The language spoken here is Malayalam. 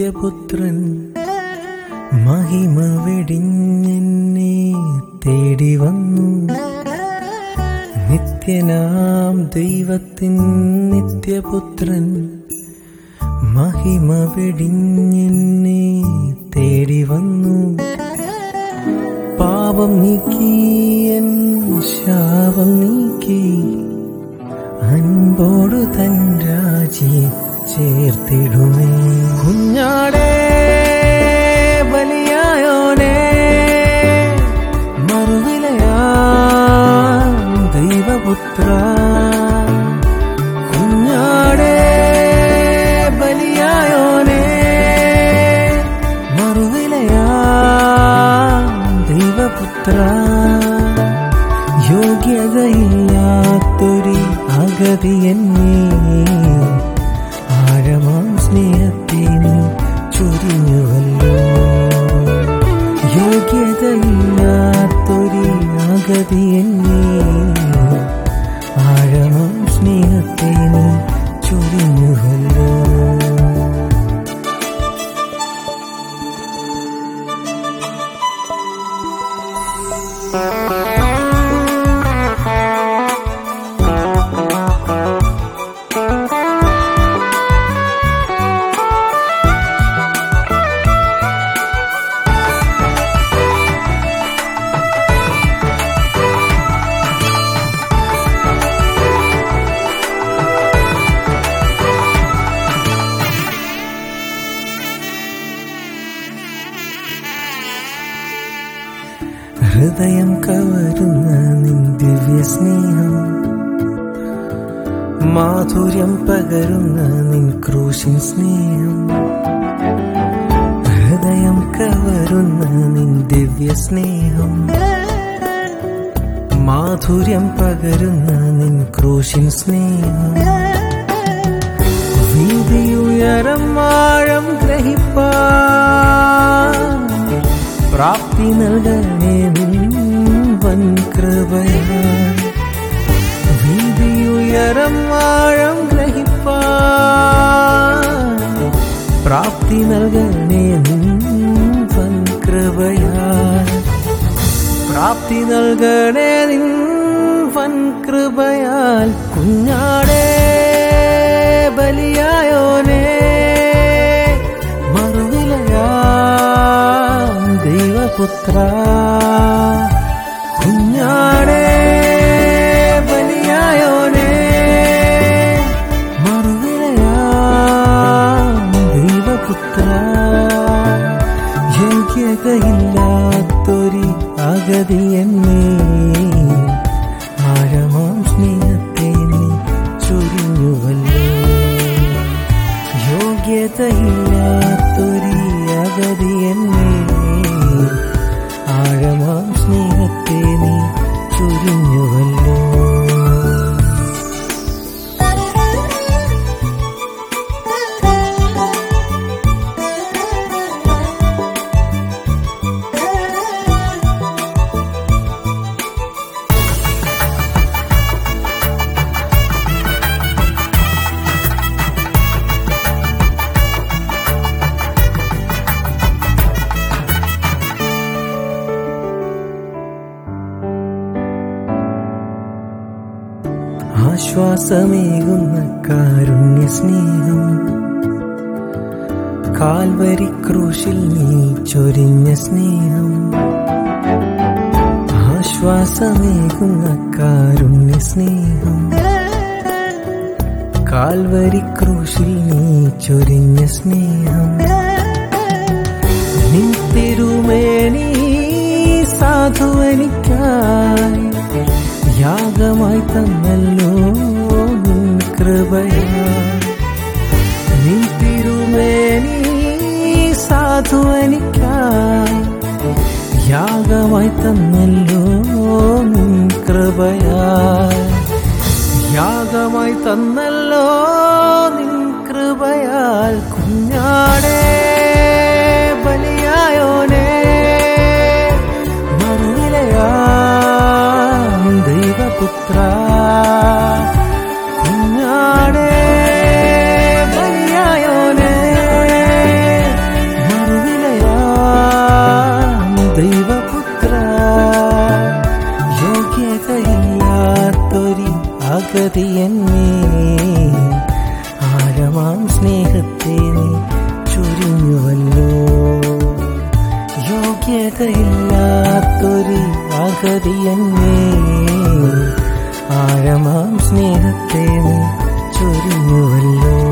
നിത്യപുത്രൻ മഹിമ വെടിഞ്ഞെന്നെ തേടി വന്നു നിത്യനാം ദൈവത്തിൻ നിത്യപുത്രൻ മഹിമ വെടിഞ്ഞെന്നെ തേടി വന്നു പാപം നീക്കി എൻ ശാപം നീക്കി അൻപോടു തൻ രാജി ചേർത്തിടുമേ കുഞ്ഞാടേ ബലിയായോനേ മറുവിലയാ ദൈവപുത്ര കുഞ്ഞാടേ ബലിയായോനേ മറുവിലയാ ദൈവപുത്ര യോഗ്യതയില്ലാത്തൊരു അഗതി എന്നെ ആഴമാം സ്നേഹത്തെ നീ ചൊരിഞ്ഞുവല്ലോ യോഗ്യതയില്ലാത്തൊരു അഗതി എന്നെ ആഴമാം സ്നേഹത്തെ നീ ചൊരിഞ്ഞുവല്ലോ ഹൃദയം കവരുന്ന നിൻ ദിവ്യ സ്നേഹം മാധുര്യം പകരുന്ന നിൻ ക്രൂശിൻ സ്നേഹം ഹൃദയം കവരുന്ന നിൻ ദിവ്യ സ്നേഹം മാധുര്യം പകരുന്ന നിൻ ക്രൂശിൻ സ്നേഹം വീതിയുയരം ആഴം ഗ്രഹിപ്പാ പ്രാപ്തി നൽകണേ നിൻ വൻ കൃപയാ വീതിയുയരം ആഴം ഗ്രഹിപ്പാ പ്രാപ്തി നൽകണേ നിൻ വൻ കൃപയാ പ്രാപ്തി നൽകണേ നിൻ വൻ കൃപയാൽ കുഞ്ഞാടേ ബലിയായോനേ മറുവിലയാ ദൈവപുത്ര കുഞ്ഞാടേ ബലിയായോനേ മറുവിലയാ ദൈവപുത്ര യോഗ്യതയില്ലാത്തൊരു അഗതി എന്നെ ആഴമാം സ്നേഹത്തെ നീ ചൊരിഞ്ഞുവല്ലോ യോഗ്യതയില്ലാത്തൊരു അഗതി എന്നെ ആഴമാം സ്നേഹത്തെ നീ ചൊരിഞ്ഞുവല്ലോ ആശ്വാസമേകുന്ന കാരുണ്യ സ്നേഹം കാൽവരി ക്രൂശിൽ നീ ചൊരിഞ്ഞ സ്നേഹം ആശ്വാസമേകുന്ന കാരുണ്യ സ്നേഹം കാൽവരി ക്രൂശിൽ നീ ചൊരിഞ്ഞ സ്നേഹം നിൻ തിരുമേനി സാധുവനിക്കായി യാഗമായി തന്നല്ലോ നിൻ കൃപയാ നിൻ തിരുമേനി സാധുവനിക്കായി യാഗമായി തന്നല്ലോ നിൻ കൃപയാ യാഗമായി തന്നല്ലോ നിൻ കൃപയാൽ കുഞ്ഞാടേ ബലിയായോനേ മറുവിലയാ ദൈവപുത്ര കുഞ്ഞാടേ ബലിയായോനേ യോഗ്യതയില്ലാത്തൊരു അഗതി എന്നെ ആഴമാം സ്നേഹത്തെ നീ ചൊരിഞ്ഞുവല്ലോ